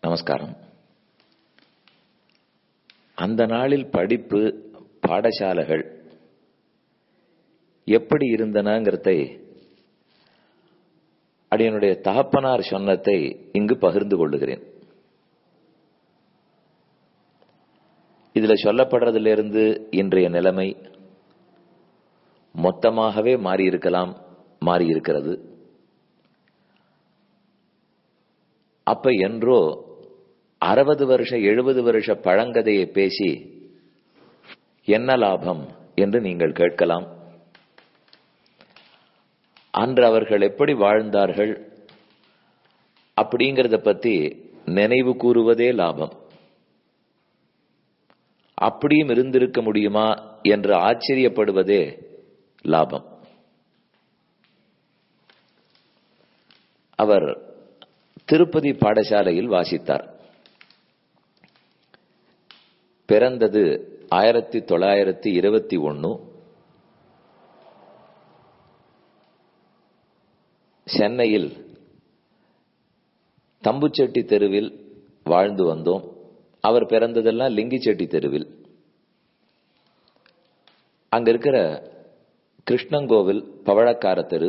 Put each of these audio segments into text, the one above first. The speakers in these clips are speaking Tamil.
நமஸ்காரம் அந்த நாளில் படிப்பு பாடசாலைகள் எப்படி இருந்தனங்கிறதை அடியனுடைய தகப்பனார் சொன்னதை இங்கு பகிர்ந்து கொள்ளுகிறேன் இதுல சொல்லப்படுறதிலிருந்து இன்றைய நிலைமை மொத்தமாகவே மாறியிருக்கலாம் மாறியிருக்கிறது அப்ப என்றோ அறுபது வருஷ எழுபது வருஷ பழங்கதையை பேசி என்ன லாபம் என்று நீங்கள் கேட்கலாம் அன்று அவர்கள் எப்படி வாழ்ந்தார்கள் அப்படிங்கறத பத்தி நினைவு கூறுவதே லாபம் அப்படியும் இருந்திருக்க முடியுமா என்று ஆச்சரியப்படுவதே லாபம் அவர் திருப்பதி பாடசாலையில் வாசித்தார் பிறந்தது ஆயிரத்தி தொள்ளாயிரத்தி இருபத்தி ஒன்னு சென்னையில் தம்புச்செட்டி தெருவில் வாழ்ந்து வந்தோம் அவர் பிறந்ததெல்லாம் லிங்கிச்செட்டி தெருவில் அங்க இருக்கிற கிருஷ்ணங்கோவில் பவழக்கார தெரு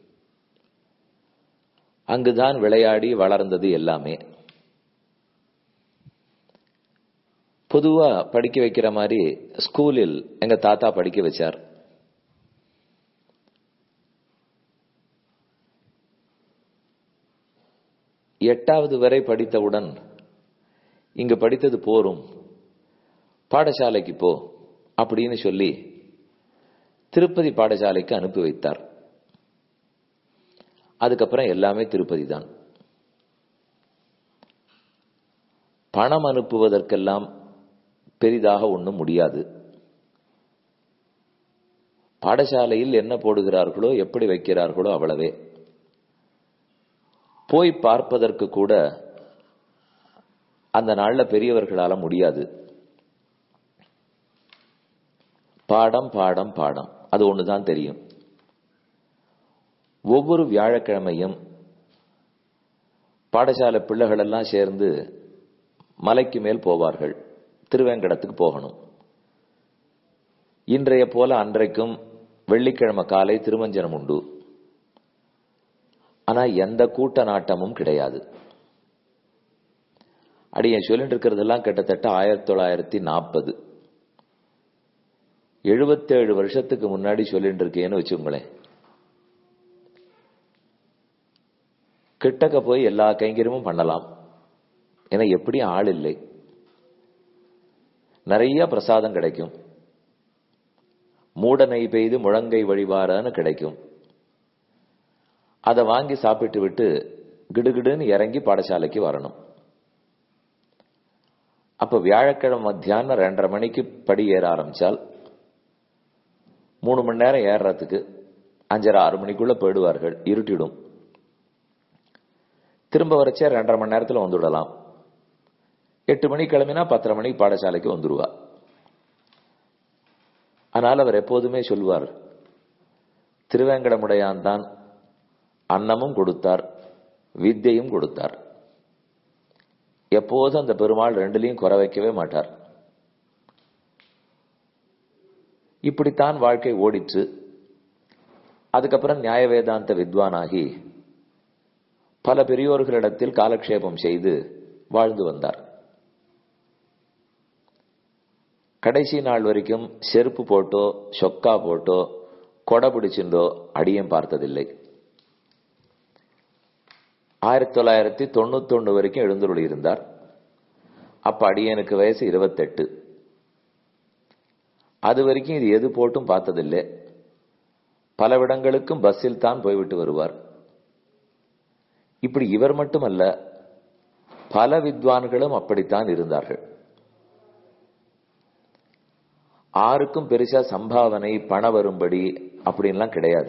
அங்குதான் விளையாடி வளர்ந்தது எல்லாமே பொதுவா படிக்க வைக்கிற மாதிரி ஸ்கூலில் எங்க தாத்தா படிக்க வச்சார் எட்டாவது வரை படித்தவுடன் இங்கு படித்தது போரும் பாடசாலைக்கு போ அப்படின்னு சொல்லி திருப்பதி பாடசாலைக்கு அனுப்பி வைத்தார் அதுக்கப்புறம் எல்லாமே திருப்பதி தான் பணம் அனுப்புவதற்கெல்லாம் பெரிதாக ஒன்றும் முடியாது பாடசாலையில் என்ன போடுகிறார்களோ எப்படி வைக்கிறார்களோ அவ்வளவே போய் பார்ப்பதற்கு கூட அந்த நாள்ல பெரியவர்களால முடியாது பாடம் பாடம் பாடம் அது ஒண்ணுதான் தெரியும் ஒவ்வொரு வியாழக்கிழமையும் பாடசாலை பிள்ளைகள் எல்லாம் சேர்ந்து மலைக்கு மேல் போவார்கள் திருவேங்கடத்துக்கு போகணும் இன்றைய போல அன்றைக்கும் வெள்ளிக்கிழமை காலை திருமஞ்சனம் உண்டு ஆனா எந்த கூட்ட நாட்டமும் கிடையாது அடிய சொல்லிட்டு இருக்கிறதெல்லாம் கிட்டத்தட்ட ஆயிரத்தி தொள்ளாயிரத்தி நாற்பது எழுபத்தேழு வருஷத்துக்கு முன்னாடி சொல்லிட்டு இருக்கேன்னு வச்சுங்களேன் கிட்டக்க போய் எல்லா கைங்கரியமும் பண்ணலாம் ஏன்னா எப்படி ஆள் இல்லை நிறைய பிரசாதம் கிடைக்கும் மூடனை பெய்து முழங்கை வழிவாரான்னு கிடைக்கும் அதை வாங்கி சாப்பிட்டு விட்டு கிடுகிடுன்னு இறங்கி பாடசாலைக்கு வரணும் அப்ப வியாழக்கிழமை மத்தியானம் ரெண்டரை மணிக்கு படி ஏற ஆரம்பிச்சால் மூணு மணி நேரம் ஏறுறதுக்கு அஞ்சரை ஆறு மணிக்குள்ள போயிடுவார்கள் இருட்டிடும் திரும்ப வரைச்சே ரெண்டரை மணி நேரத்தில் வந்துவிடலாம் எட்டு மணி கிளம்பினா பத்தரை மணிக்கு பாடசாலைக்கு வந்துடுவா ஆனால் அவர் எப்போதுமே சொல்வார் திருவேங்கடமுடையான் தான் அன்னமும் கொடுத்தார் வித்தையும் கொடுத்தார் எப்போதும் அந்த பெருமாள் ரெண்டுலையும் குறை வைக்கவே மாட்டார் இப்படித்தான் வாழ்க்கை ஓடிற்று அதுக்கப்புறம் நியாய வேதாந்த வித்வானாகி பல பெரியோர்களிடத்தில் காலக்ஷேபம் செய்து வாழ்ந்து வந்தார் கடைசி நாள் வரைக்கும் செருப்பு போட்டோ சொக்கா போட்டோ கொடை பிடிச்சிருந்தோ அடியும் பார்த்ததில்லை ஆயிரத்தி தொள்ளாயிரத்தி தொண்ணூத்தி ஒண்ணு வரைக்கும் எழுந்துருளி இருந்தார் அப்ப அடியனுக்கு வயசு இருபத்தெட்டு அது வரைக்கும் இது எது போட்டும் பார்த்ததில்லை பல விடங்களுக்கும் பஸ்ஸில் தான் போய்விட்டு வருவார் இப்படி இவர் மட்டுமல்ல பல வித்வான்களும் அப்படித்தான் இருந்தார்கள் ஆருக்கும் பெருசா சம்பாவனை பண வரும்படி அப்படின்லாம் கிடையாது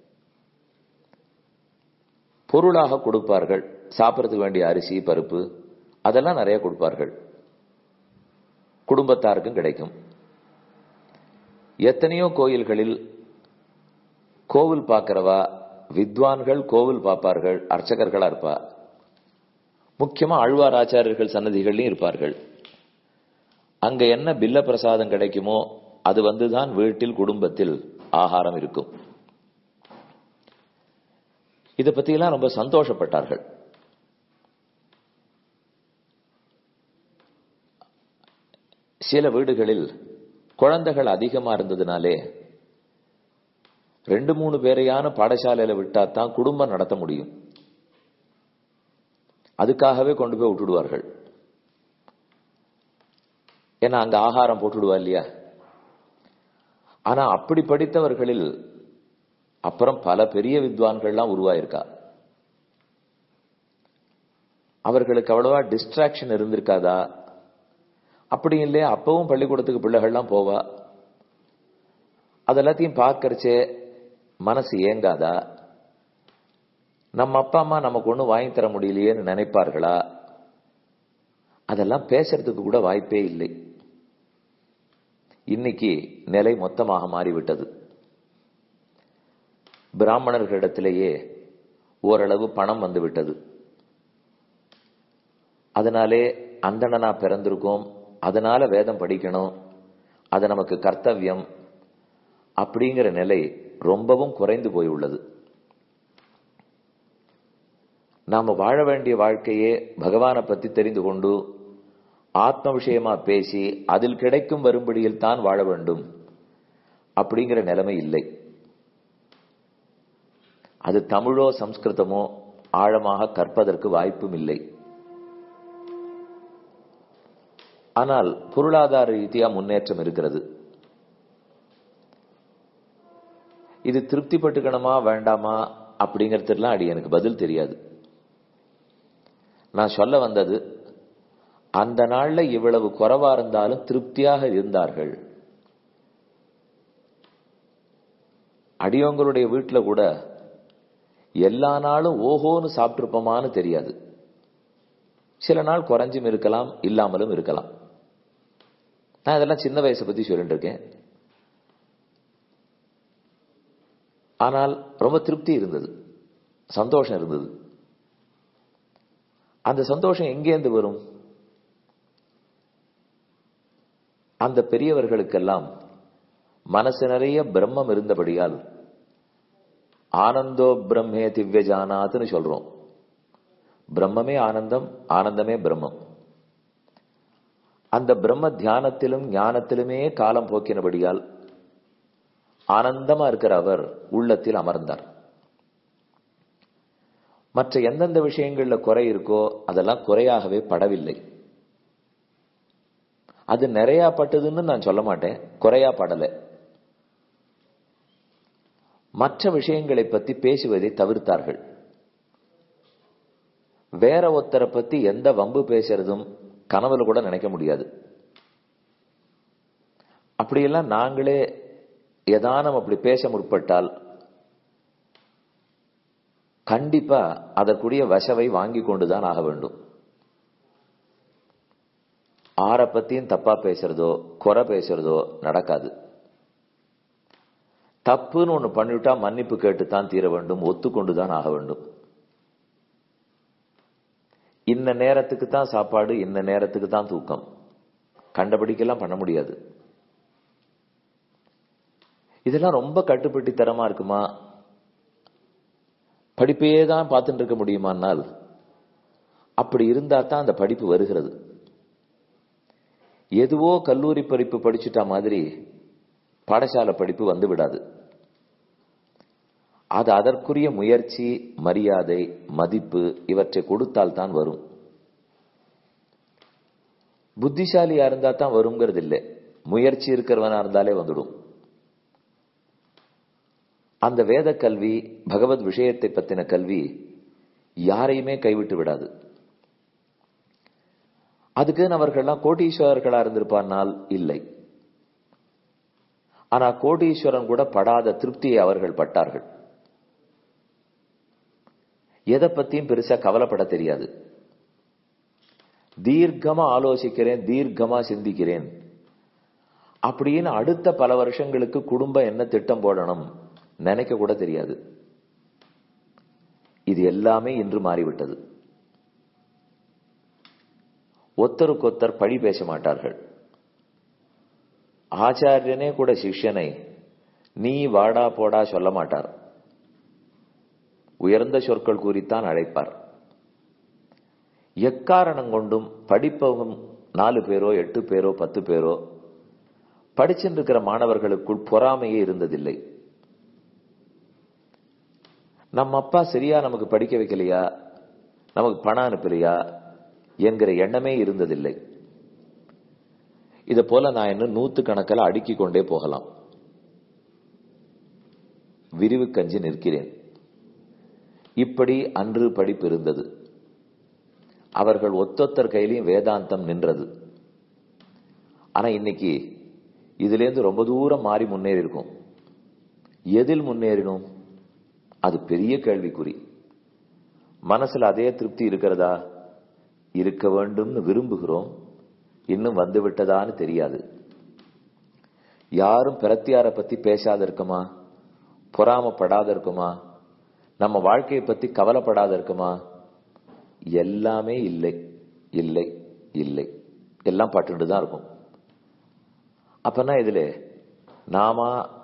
பொருளாக கொடுப்பார்கள் சாப்பிட்றதுக்கு வேண்டிய அரிசி பருப்பு அதெல்லாம் நிறைய கொடுப்பார்கள் குடும்பத்தாருக்கும் கிடைக்கும் எத்தனையோ கோயில்களில் கோவில் பார்க்கிறவா வித்வான்கள் கோவில் பார்ப்பார்கள் அர்ச்சகர்களா இருப்பா முக்கியமா ஆழ்வார் ஆச்சாரியர்கள் சன்னதிகள்லையும் இருப்பார்கள் அங்க என்ன பில்ல பிரசாதம் கிடைக்குமோ அது வந்துதான் வீட்டில் குடும்பத்தில் ஆகாரம் இருக்கும் இதை பத்தியெல்லாம் ரொம்ப சந்தோஷப்பட்டார்கள் சில வீடுகளில் குழந்தைகள் அதிகமா இருந்ததுனாலே ரெண்டு மூணு பேரையான பாடசாலையில விட்டா தான் குடும்பம் நடத்த முடியும் அதுக்காகவே கொண்டு போய் விட்டுடுவார்கள் ஏன்னா அங்க ஆகாரம் போட்டுடுவா இல்லையா ஆனா அப்படி படித்தவர்களில் அப்புறம் பல பெரிய வித்வான்கள்லாம் உருவாயிருக்கா அவர்களுக்கு அவ்வளவா டிஸ்ட்ராக்ஷன் இருந்திருக்காதா அப்படி இல்லையா அப்பவும் பள்ளிக்கூடத்துக்கு பிள்ளைகள்லாம் போவா அதெல்லாத்தையும் பார்க்கறச்சே மனசு ஏங்காதா நம்ம அப்பா அம்மா நமக்கு ஒன்றும் வாங்கி தர முடியலையேன்னு நினைப்பார்களா அதெல்லாம் பேசுறதுக்கு கூட வாய்ப்பே இல்லை இன்னைக்கு நிலை மொத்தமாக மாறிவிட்டது பிராமணர்களிடத்திலேயே ஓரளவு பணம் வந்து விட்டது அதனாலே அந்தணனா பிறந்திருக்கோம் அதனால வேதம் படிக்கணும் அது நமக்கு கர்த்தவியம் அப்படிங்கிற நிலை ரொம்பவும் குறைந்து போய் உள்ளது நாம வாழ வேண்டிய வாழ்க்கையே பகவானை பத்தி தெரிந்து கொண்டு ஆத்ம விஷயமா பேசி அதில் கிடைக்கும் வரும்படியில் தான் வாழ வேண்டும் அப்படிங்கிற நிலைமை இல்லை அது தமிழோ சம்ஸ்கிருதமோ ஆழமாக கற்பதற்கு வாய்ப்பும் இல்லை ஆனால் பொருளாதார ரீதியா முன்னேற்றம் இருக்கிறது இது திருப்திப்பட்டுக்கணுமா வேண்டாமா அப்படிங்கறதுலாம் அடி எனக்கு பதில் தெரியாது நான் சொல்ல வந்தது அந்த நாள்ல இவ்வளவு குறைவா இருந்தாலும் திருப்தியாக இருந்தார்கள் அடியவங்களுடைய வீட்டுல கூட எல்லா நாளும் ஓஹோன்னு சாப்பிட்டிருப்போமான்னு தெரியாது சில நாள் குறைஞ்சும் இருக்கலாம் இல்லாமலும் இருக்கலாம் நான் இதெல்லாம் சின்ன வயசை பத்தி சொல்லிட்டு இருக்கேன் ஆனால் ரொம்ப திருப்தி இருந்தது சந்தோஷம் இருந்தது அந்த சந்தோஷம் எங்கேருந்து வரும் அந்த பெரியவர்களுக்கெல்லாம் மனசு நிறைய பிரம்மம் இருந்தபடியால் ஆனந்தோ பிரம்மே திவ்ய ஜானாத்னு சொல்றோம் பிரம்மமே ஆனந்தம் ஆனந்தமே பிரம்மம் அந்த பிரம்ம தியானத்திலும் ஞானத்திலுமே காலம் போக்கினபடியால் ஆனந்தமா இருக்கிற அவர் உள்ளத்தில் அமர்ந்தார் மற்ற எந்தெந்த விஷயங்கள்ல குறை இருக்கோ அதெல்லாம் குறையாகவே படவில்லை அது நிறையா பட்டதுன்னு நான் சொல்ல மாட்டேன் குறையா படல மற்ற விஷயங்களை பத்தி பேசுவதை தவிர்த்தார்கள் வேற ஒருத்தரை பத்தி எந்த வம்பு பேசுறதும் கனவுல கூட நினைக்க முடியாது அப்படியெல்லாம் நாங்களே ஏதானம் அப்படி பேச முற்பட்டால் கண்டிப்பா அதற்குரிய வசவை வாங்கி கொண்டுதான் ஆக வேண்டும் ஆற பத்தியும் தப்பா பேசுறதோ குறை பேசுறதோ நடக்காது தப்புன்னு ஒண்ணு பண்ணிவிட்டா மன்னிப்பு கேட்டுத்தான் தீர வேண்டும் ஒத்துக்கொண்டுதான் ஆக வேண்டும் இந்த நேரத்துக்கு தான் சாப்பாடு இந்த நேரத்துக்கு தான் தூக்கம் கண்டபடிக்கெல்லாம் பண்ண முடியாது இதெல்லாம் ரொம்ப கட்டுப்பட்டி தரமா இருக்குமா படிப்பையே தான் பார்த்துட்டு இருக்க முடியுமானால் அப்படி இருந்தா தான் அந்த படிப்பு வருகிறது எதுவோ கல்லூரி படிப்பு படிச்சுட்டா மாதிரி பாடசாலை படிப்பு வந்து விடாது அது அதற்குரிய முயற்சி மரியாதை மதிப்பு இவற்றை கொடுத்தால் தான் வரும் புத்திசாலியா இருந்தா தான் வருங்கிறது இல்லை முயற்சி இருக்கிறவனா இருந்தாலே வந்துடும் அந்த வேத கல்வி பகவத் விஷயத்தை பத்தின கல்வி யாரையுமே கைவிட்டு விடாது அதுக்கு அவர்கள்லாம் கோட்டீஸ்வரர்களா இருந்திருப்பானால் இல்லை ஆனா கோடீஸ்வரன் கூட படாத திருப்தியை அவர்கள் பட்டார்கள் எதை பத்தியும் பெருசா கவலைப்பட தெரியாது தீர்க்கமா ஆலோசிக்கிறேன் தீர்க்கமா சிந்திக்கிறேன் அப்படின்னு அடுத்த பல வருஷங்களுக்கு குடும்பம் என்ன திட்டம் போடணும் நினைக்க கூட தெரியாது இது எல்லாமே இன்று மாறிவிட்டது ஒத்தருக்கொத்தர் பழி பேச மாட்டார்கள் ஆச்சாரியனே கூட சிஷ்யனை நீ வாடா போடா சொல்ல மாட்டார் உயர்ந்த சொற்கள் கூறித்தான் அழைப்பார் எக்காரணம் கொண்டும் படிப்பவங்க நாலு பேரோ எட்டு பேரோ பத்து பேரோ படிச்சிருக்கிற மாணவர்களுக்குள் பொறாமையே இருந்ததில்லை நம்ம அப்பா சரியா நமக்கு படிக்க வைக்கலையா நமக்கு பணம் அனுப்பலையா என்கிற எண்ணமே இருந்ததில்லை இதை போல நான் இன்னும் நூத்து கணக்கில் அடுக்கிக் கொண்டே போகலாம் விரிவு கஞ்சி நிற்கிறேன் இப்படி அன்று படிப்பு இருந்தது அவர்கள் ஒத்தொத்தர் கையிலையும் வேதாந்தம் நின்றது ஆனா இன்னைக்கு இதுல இருந்து ரொம்ப தூரம் மாறி முன்னேறி இருக்கும் எதில் முன்னேறினோம் அது பெரிய கேள்விக்குறி மனசுல அதே திருப்தி இருக்கிறதா இருக்க வேண்டும்னு விரும்புகிறோம் இன்னும் வந்து விட்டதான்னு தெரியாது யாரும் பிரத்தியார பத்தி பேசாத இருக்குமா பொறாமப்படாத இருக்குமா நம்ம வாழ்க்கையை பத்தி கவலைப்படாத இருக்குமா எல்லாமே இல்லை இல்லை இல்லை எல்லாம் பட்டுட்டு தான் இருக்கும் அப்பனா இதுல நாம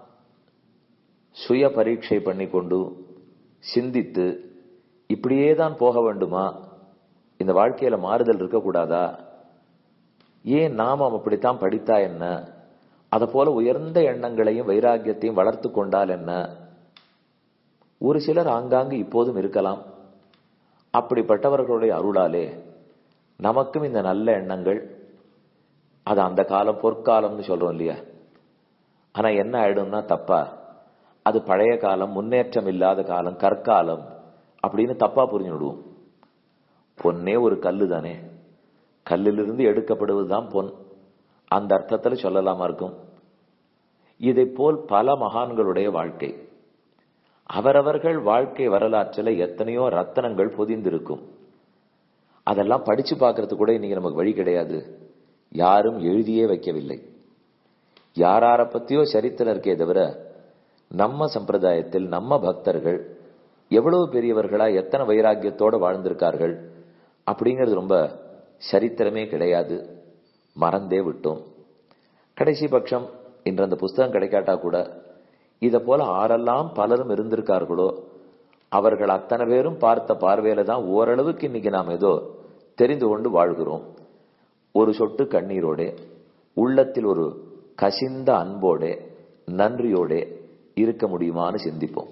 சுய பரீட்சை பண்ணி கொண்டு சிந்தித்து இப்படியே தான் போக வேண்டுமா இந்த வாழ்க்கையில மாறுதல் இருக்கக்கூடாதா ஏன் நாமம் அப்படித்தான் படித்தா என்ன அதை போல உயர்ந்த எண்ணங்களையும் வைராக்கியத்தையும் வளர்த்து கொண்டால் என்ன ஒரு சிலர் ஆங்காங்கு இப்போதும் இருக்கலாம் அப்படிப்பட்டவர்களுடைய அருளாலே நமக்கும் இந்த நல்ல எண்ணங்கள் அது அந்த காலம் பொற்காலம்னு சொல்றோம் இல்லையா ஆனா என்ன ஆயிடும்னா தப்பா அது பழைய காலம் முன்னேற்றம் இல்லாத காலம் கற்காலம் அப்படின்னு தப்பா புரிஞ்சு விடுவோம் பொன்னே ஒரு கல்லு தானே கல்லிலிருந்து எடுக்கப்படுவதுதான் பொன் அந்த அர்த்தத்துல சொல்லலாமா இருக்கும் இதை போல் பல மகான்களுடைய வாழ்க்கை அவரவர்கள் வாழ்க்கை வரலாற்றில் எத்தனையோ ரத்தனங்கள் பொதிந்திருக்கும் அதெல்லாம் படிச்சு பார்க்கறது கூட இன்னைக்கு நமக்கு வழி கிடையாது யாரும் எழுதியே வைக்கவில்லை யாரார பத்தியோ சரித்திரம் இருக்கே தவிர நம்ம சம்பிரதாயத்தில் நம்ம பக்தர்கள் எவ்வளவு பெரியவர்களா எத்தனை வைராக்கியத்தோட வாழ்ந்திருக்கார்கள் அப்படிங்கிறது ரொம்ப சரித்திரமே கிடையாது மறந்தே விட்டோம் கடைசி பட்சம் இன்று அந்த புஸ்தகம் கிடைக்காட்டா கூட இத போல ஆரெல்லாம் பலரும் இருந்திருக்கார்களோ அவர்கள் அத்தனை பேரும் பார்த்த பார்வையில தான் ஓரளவுக்கு இன்னைக்கு நாம் ஏதோ தெரிந்து கொண்டு வாழ்கிறோம் ஒரு சொட்டு கண்ணீரோட உள்ளத்தில் ஒரு கசிந்த அன்போட நன்றியோட இருக்க முடியுமான்னு சிந்திப்போம்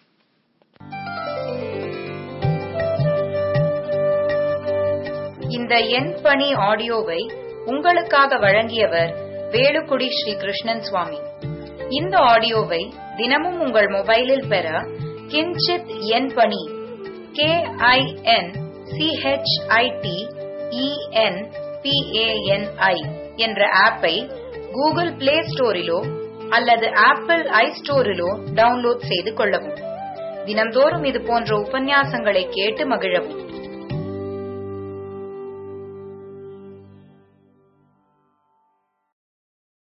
இந்த எண் பணி ஆடியோவை உங்களுக்காக வழங்கியவர் வேலுக்குடி ஸ்ரீ கிருஷ்ணன் சுவாமி இந்த ஆடியோவை தினமும் உங்கள் மொபைலில் பெற கிஞ்சித் எண் பணி கே ஐ என் சிஹெச்ஐடி இஎன் பிஏஎன்ஐ என்ற ஆப்பை கூகுள் பிளே ஸ்டோரிலோ அல்லது ஆப்பிள் ஐ ஸ்டோரிலோ டவுன்லோட் செய்து கொள்ளவும் தினம்தோறும் இது போன்ற உபன்யாசங்களை கேட்டு மகிழவும்